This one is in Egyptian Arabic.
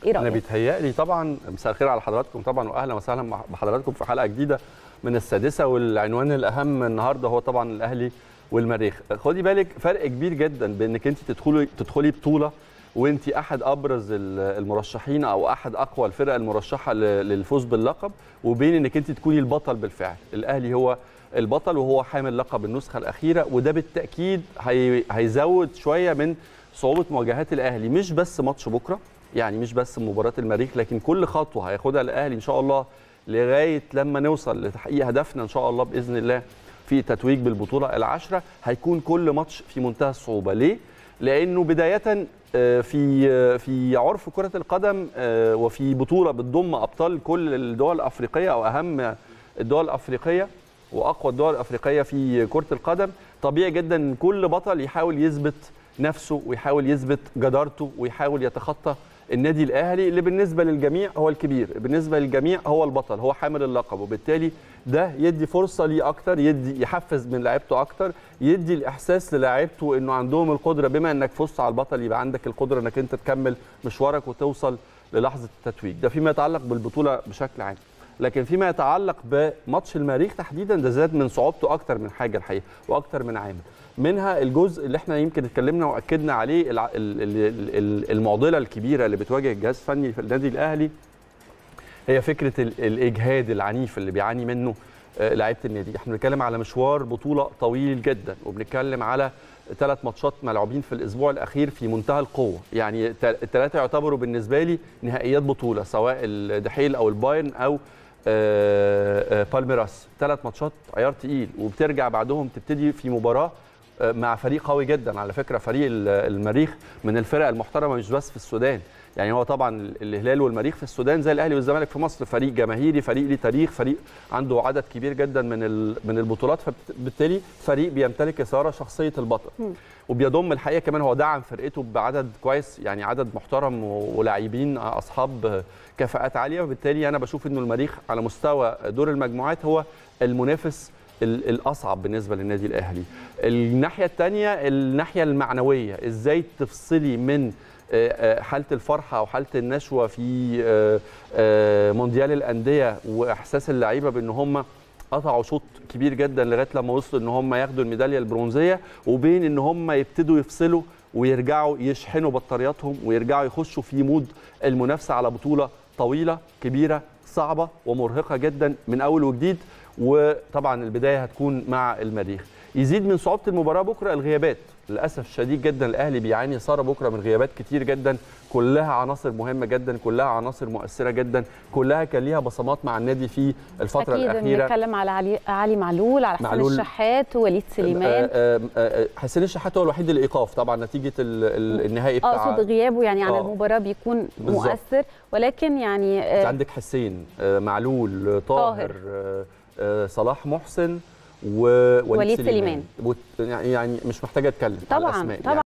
ايه انا رايك بيتهيألي طبعا مساء الخير على حضراتكم طبعا واهلا وسهلا مع- بحضراتكم في حلقه جديده من السادسه والعنوان الاهم النهارده هو طبعا الاهلي والمريخ خدي بالك فرق كبير جدا بانك انت تدخلي تدخلي بطوله وانت احد ابرز ال- المرشحين او احد اقوى الفرق المرشحه ل- للفوز باللقب وبين انك انت تكوني البطل بالفعل الاهلي هو البطل وهو حامل لقب النسخه الاخيره وده بالتاكيد هي هيزود شويه من صعوبه مواجهات الاهلي مش بس ماتش بكره يعني مش بس مباراه المريخ لكن كل خطوه هياخدها الاهلي ان شاء الله لغايه لما نوصل لتحقيق هدفنا ان شاء الله باذن الله في تتويج بالبطوله العشره هيكون كل ماتش في منتهى الصعوبه ليه لانه بدايه آه، في آه، في عرف كره القدم آه، وفي بطوله بتضم ابطال كل الدول الافريقيه او اهم الدول الافريقيه واقوى الدول الافريقيه في كره القدم طبيعي جدا ان كل بطل يحاول يثبت نفسه ويحاول يثبت جدارته ويحاول يتخطى النادي الاهلي اللي بالنسبه للجميع هو الكبير بالنسبه للجميع هو البطل هو حامل اللقب وبالتالي ده يدي فرصه ليه اكتر يدي يحفز من لعيبته اكتر يدي الاحساس للاعيبته انه عندهم القدره بما انك فزت على البطل يبقى عندك القدره انك انت تكمل مشوارك وتوصل للحظه التتويج ده فيما يتعلق بالبطوله بشكل عام لكن فيما يتعلق بماتش المريخ تحديدا ده زاد من صعوبته اكتر من حاجه الحقيقه واكتر من عامل منها الجزء اللي احنا يمكن اتكلمنا واكدنا عليه الع- ال- ال- ال- المعضله الكبيره اللي بتواجه الجهاز الفني في النادي الاهلي هي فكره ال- الاجهاد العنيف اللي بيعاني منه آه، لعيبه النادي احنا بنتكلم على مشوار بطوله طويل جدا وبنتكلم على ثلاث ماتشات ملعوبين في الاسبوع الاخير في منتهى القوه يعني الثلاثه يعتبروا بالنسبه لي نهائيات بطوله سواء الدحيل او البايرن او آه، آه، بالميراس ثلاث ماتشات عيار تقيل وبترجع بعدهم تبتدي في مباراه آه، مع فريق قوي جدا على فكره فريق ال- المريخ من الفرق المحترمه مش بس في السودان يعني هو طبعا الهلال والمريخ في السودان زي الاهلي والزمالك في مصر فريق جماهيري فريق ليه تاريخ فريق عنده عدد كبير جدا من ال- من البطولات فبالتالي فريق بيمتلك اثاره شخصيه البطل وبيضم الحقيقه كمان هو دعم فرقته بعدد كويس يعني عدد محترم و- ولاعبين اصحاب كفاءات عاليه وبالتالي انا بشوف انه المريخ على مستوى دور المجموعات هو المنافس ال- الاصعب بالنسبه للنادي الاهلي الناحيه الثانيه الناحيه المعنويه ازاي تفصلي من آه، آه، حاله الفرحه او حاله النشوه في آه، آه، مونديال الانديه واحساس اللعيبه بان هم قطعوا شوط كبير جدا لغايه لما وصلوا ان هم ياخدوا الميداليه البرونزيه وبين ان هم يبتدوا يفصلوا ويرجعوا يشحنوا بطارياتهم ويرجعوا يخشوا في مود المنافسه على بطوله طويله كبيره صعبه ومرهقه جدا من اول وجديد وطبعا البدايه هتكون مع المريخ يزيد من صعوبه المباراه بكره الغيابات للاسف شديد جدا الاهلي بيعاني ساره بكره من غيابات كتير جدا كلها عناصر مهمه جدا كلها عناصر مؤثره جدا كلها كان ليها بصمات مع النادي في الفتره اكيد الاخيره بنتكلم على علي, علي معلول على حسين معلول. الشحات ووليد سليمان آه، آه، آه، حسين الشحات هو الوحيد اللي ايقاف طبعا نتيجه ال- ال- النهائي بتاع اقصد غيابه يعني عن آه. المباراه بيكون بالظبط. مؤثر ولكن يعني انت آه، عندك حسين آه، معلول آه، طاهر طاهر. آه، آه، صلاح محسن ووليد وليد سليمان. وت- يعني يعني مش محتاجه اتكلم على طبعا الأسماء طبعا